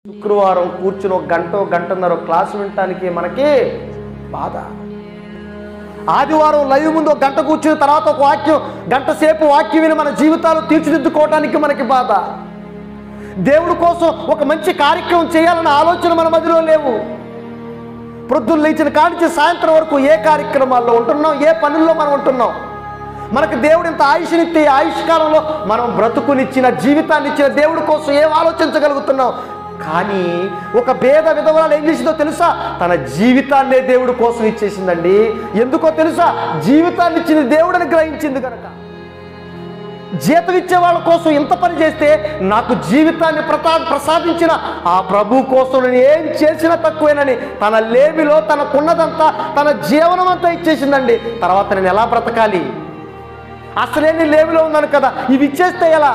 శుక్రవారం కూర్చుని ఒక గంట గంటన్నర క్లాసు వినటానికి మనకి బాధ ఆదివారం లైవ్ ముందు ఒక గంట కూర్చున్న తర్వాత ఒక వాక్యం గంట సేపు వాక్యం విని మన జీవితాలు తీర్చిదిద్దుకోవటానికి మనకి బాధ దేవుడి కోసం ఒక మంచి కార్యక్రమం చేయాలన్న ఆలోచన మన మధ్యలో లేవు ప్రొద్దున లేచిన కానించి సాయంత్రం వరకు ఏ కార్యక్రమాల్లో ఉంటున్నాం ఏ పనుల్లో మనం ఉంటున్నాం మనకు దేవుడు ఇంత ఆయుష్నిస్తే ఈ ఆయుష్కాలంలో మనం బ్రతుకునిచ్చిన జీవితాన్ని ఇచ్చిన దేవుడి కోసం ఏం ఆలోచించగలుగుతున్నాం కానీ ఒక భేద విధవరాలు ఏం చేసిందో తెలుసా తన జీవితాన్నే దేవుడి కోసం ఇచ్చేసిందండి ఎందుకో తెలుసా జీవితాన్ని ఇచ్చింది దేవుడని గ్రహించింది కనుక జీతం ఇచ్చే వాళ్ళ కోసం ఇంత పని చేస్తే నాకు జీవితాన్ని ప్రతా ప్రసాదించిన ఆ ప్రభు కోసం నేను ఏం చేసినా తక్కువేనని తన లేమిలో తనకున్నదంతా తన జీవనం అంతా ఇచ్చేసిందండి తర్వాత నేను ఎలా బ్రతకాలి అసలే నేను లేమిలో ఉన్నాను కదా ఇవి ఇచ్చేస్తే ఎలా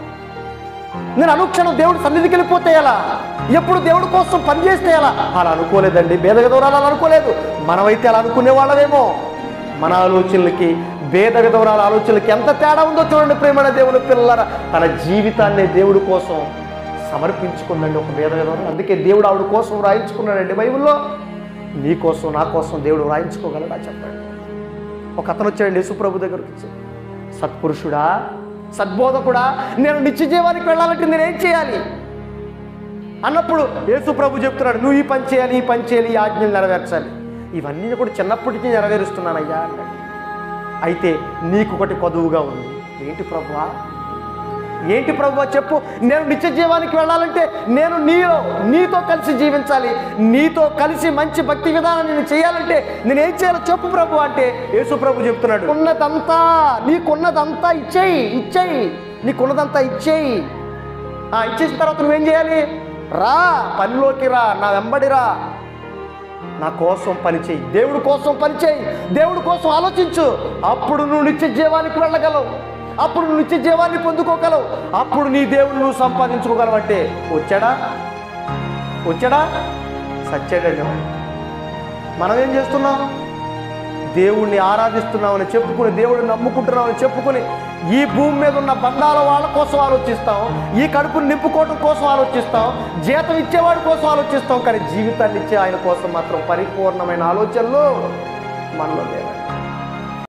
నేను అనుక్షణం దేవుడి సన్నిధికి వెళ్ళిపోతే ఎలా ఎప్పుడు దేవుడి కోసం పని చేస్తే ఎలా అలా అనుకోలేదండి భేదగ దూరాలు అలా అనుకోలేదు మనమైతే అలా అనుకునే వాళ్ళమేమో మన ఆలోచనలకి భేద విధవరాల ఆలోచనలకి ఎంత తేడా ఉందో చూడండి ప్రేమైన దేవుని పిల్లల తన జీవితాన్ని దేవుడి కోసం సమర్పించుకుందండి ఒక భేద విధవరాలు అందుకే దేవుడు ఆవిడ కోసం వ్రాయించుకున్నాడండి బైబిల్లో నీ కోసం నా కోసం దేవుడు వ్రాయించుకోగలడా చెప్పండి ఒక అతను వచ్చాడండి యేసుప్రభు దగ్గరికి వచ్చి సత్పురుషుడా సద్బోధకుడా నేను నిత్య జీవానికి వెళ్ళాలంటే నేనేం చేయాలి అన్నప్పుడు యేసు ప్రభు చెప్తున్నాడు నువ్వు ఈ పని చేయాలి ఈ పని చేయాలి ఈ ఆజ్ఞలు నెరవేర్చాలి ఇవన్నీ కూడా చిన్నప్పటి నుంచి నెరవేరుస్తున్నానయ్యా అన్నాడు అయితే నీకు ఒకటి కొదువుగా ఉంది ఏంటి ప్రభువా ఏంటి ప్రభువా చెప్పు నేను నిత్య జీవానికి వెళ్ళాలంటే నేను నీలో నీతో కలిసి జీవించాలి నీతో కలిసి మంచి భక్తి విధానం నేను చేయాలంటే నేను ఏం చేయాలో చెప్పు ప్రభు అంటే యేసు ప్రభు చెప్తున్నాడు ఉన్నదంతా నీకున్నదంతా ఇచ్చేయి ఇచ్చేయి నీకున్నదంతా ఇచ్చేయి ఆ, ఇచ్చేసిన తర్వాత నువ్వేం చేయాలి రా పనిలోకి రా నా వెంబడి రా నా కోసం పని చేయి దేవుడి కోసం పని చేయి దేవుడి కోసం ఆలోచించు అప్పుడు నువ్వు నిత్య జీవానికి వెళ్ళగలవు అప్పుడు నువ్వు నిత్య జీవాన్ని పొందుకోగలవు అప్పుడు నీ దేవుడు నువ్వు సంపాదించుకోగలవు అంటే వచ్చాడా వచ్చాడా సచ్చాడండి వాడు. మనం ఏం చేస్తున్నాం దేవుణ్ణి ఆరాధిస్తున్నామని చెప్పుకుని దేవుడిని నమ్ముకుంటున్నామని చెప్పుకుని ఈ భూమి మీద ఉన్న బంధాల వాళ్ళ కోసం ఆలోచిస్తాం ఈ కడుపుని నింపుకోవడం కోసం ఆలోచిస్తాం జీతం ఇచ్చేవాడి కోసం ఆలోచిస్తాం కానీ జీవితాన్ని ఇచ్చే ఆయన కోసం మాత్రం పరిపూర్ణమైన ఆలోచనలు మనలో లేవండి